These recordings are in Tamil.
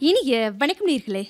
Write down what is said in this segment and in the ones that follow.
இனிய வணக்கம் நேர்களே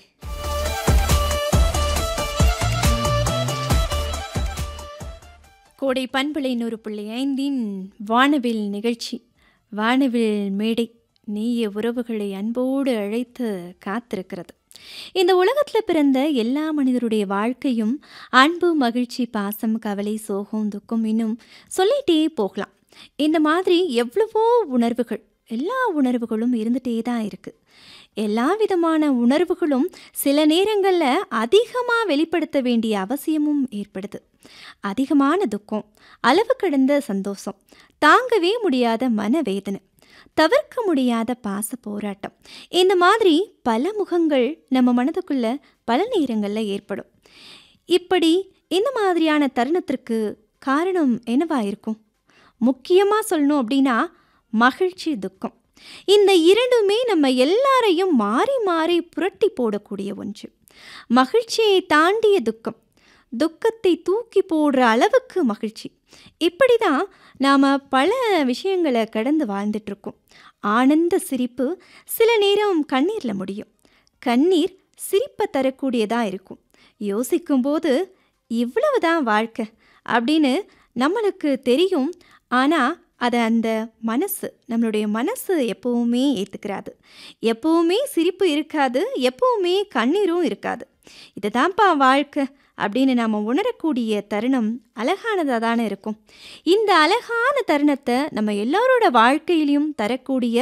கோடை பண்பலை நூறு புள்ளி ஐந்தின் வானவில் நிகழ்ச்சி வானவில் மேடை நீய உறவுகளை அன்போடு அழைத்து காத்திருக்கிறது இந்த உலகத்தில் பிறந்த எல்லா மனிதருடைய வாழ்க்கையும் அன்பு மகிழ்ச்சி பாசம் கவலை சோகம் துக்கம் இன்னும் சொல்லிட்டே போகலாம் இந்த மாதிரி எவ்வளவோ உணர்வுகள் எல்லா உணர்வுகளும் இருந்துகிட்டே தான் இருக்குது எல்லா விதமான உணர்வுகளும் சில நேரங்களில் அதிகமாக வெளிப்படுத்த வேண்டிய அவசியமும் ஏற்படுது அதிகமான துக்கம் அளவு கடந்த சந்தோஷம் தாங்கவே முடியாத மனவேதனை தவிர்க்க முடியாத பாச போராட்டம் இந்த மாதிரி பல முகங்கள் நம்ம மனதுக்குள்ள பல நேரங்களில் ஏற்படும் இப்படி இந்த மாதிரியான தருணத்திற்கு காரணம் என்னவா இருக்கும் முக்கியமாக சொல்லணும் அப்படின்னா மகிழ்ச்சி துக்கம் இந்த இரண்டுமே நம்ம எல்லாரையும் மாறி மாறி புரட்டி போடக்கூடிய ஒன்று மகிழ்ச்சியை தாண்டிய துக்கம் துக்கத்தை தூக்கி போடுற அளவுக்கு மகிழ்ச்சி இப்படி தான் நாம் பல விஷயங்களை கடந்து வாழ்ந்துட்டுருக்கோம் ஆனந்த சிரிப்பு சில நேரம் கண்ணீரில் முடியும் கண்ணீர் சிரிப்பை தரக்கூடியதாக இருக்கும் யோசிக்கும்போது இவ்வளவு தான் வாழ்க்கை அப்படின்னு நம்மளுக்கு தெரியும் ஆனால் அதை அந்த மனசு நம்மளுடைய மனசு எப்போவுமே ஏற்றுக்கிறாது எப்போவுமே சிரிப்பு இருக்காது எப்போவுமே கண்ணீரும் இருக்காது இதுதான்ப்பா வாழ்க்கை அப்படின்னு நாம் உணரக்கூடிய தருணம் அழகானதாக தானே இருக்கும் இந்த அழகான தருணத்தை நம்ம எல்லாரோட வாழ்க்கையிலையும் தரக்கூடிய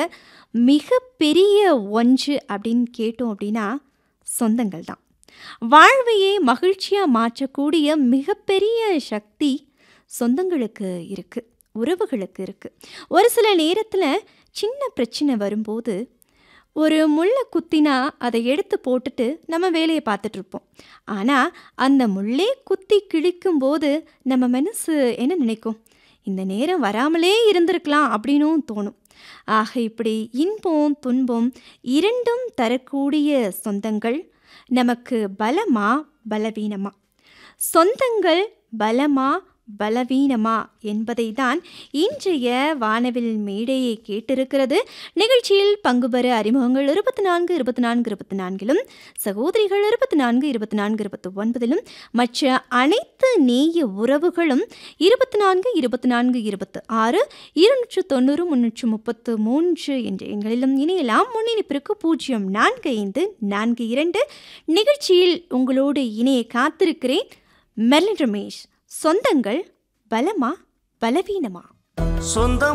மிகப்பெரிய ஒன்று அப்படின்னு கேட்டோம் அப்படின்னா சொந்தங்கள் தான் வாழ்வையே மகிழ்ச்சியாக மாற்றக்கூடிய மிகப்பெரிய சக்தி சொந்தங்களுக்கு இருக்குது உறவுகளுக்கு இருக்குது ஒரு சில நேரத்தில் சின்ன பிரச்சனை வரும்போது ஒரு முள்ளை குத்தினா அதை எடுத்து போட்டுட்டு நம்ம வேலையை பார்த்துட்ருப்போம் ஆனால் அந்த முள்ளே குத்தி கிழிக்கும் போது நம்ம மனசு என்ன நினைக்கும் இந்த நேரம் வராமலே இருந்திருக்கலாம் அப்படின்னும் தோணும் ஆக இப்படி இன்பம் துன்பம் இரண்டும் தரக்கூடிய சொந்தங்கள் நமக்கு பலமா பலவீனமா சொந்தங்கள் பலமா பலவீனமா என்பதை தான் இன்றைய வானவில் மேடையை கேட்டிருக்கிறது நிகழ்ச்சியில் பங்கு பெற அறிமுகங்கள் இருபத்தி நான்கு இருபத்தி நான்கு இருபத்தி நான்கிலும் சகோதரிகள் இருபத்தி நான்கு இருபத்தி நான்கு இருபத்தி ஒன்பதிலும் மற்ற அனைத்து நேய உறவுகளும் இருபத்தி நான்கு இருபத்தி நான்கு இருபத்தி ஆறு இருநூற்று தொண்ணூறு முன்னூற்று முப்பத்து மூன்று என்ற எண்களிலும் இணையலாம் முன்னிணைப்பிற்கு பூஜ்ஜியம் நான்கு ஐந்து நான்கு இரண்டு நிகழ்ச்சியில் உங்களோடு இணைய காத்திருக்கிறேன் மெர்லின் ரமேஷ் சொந்தங்கள் பலமா பலவீனமா சொந்தம்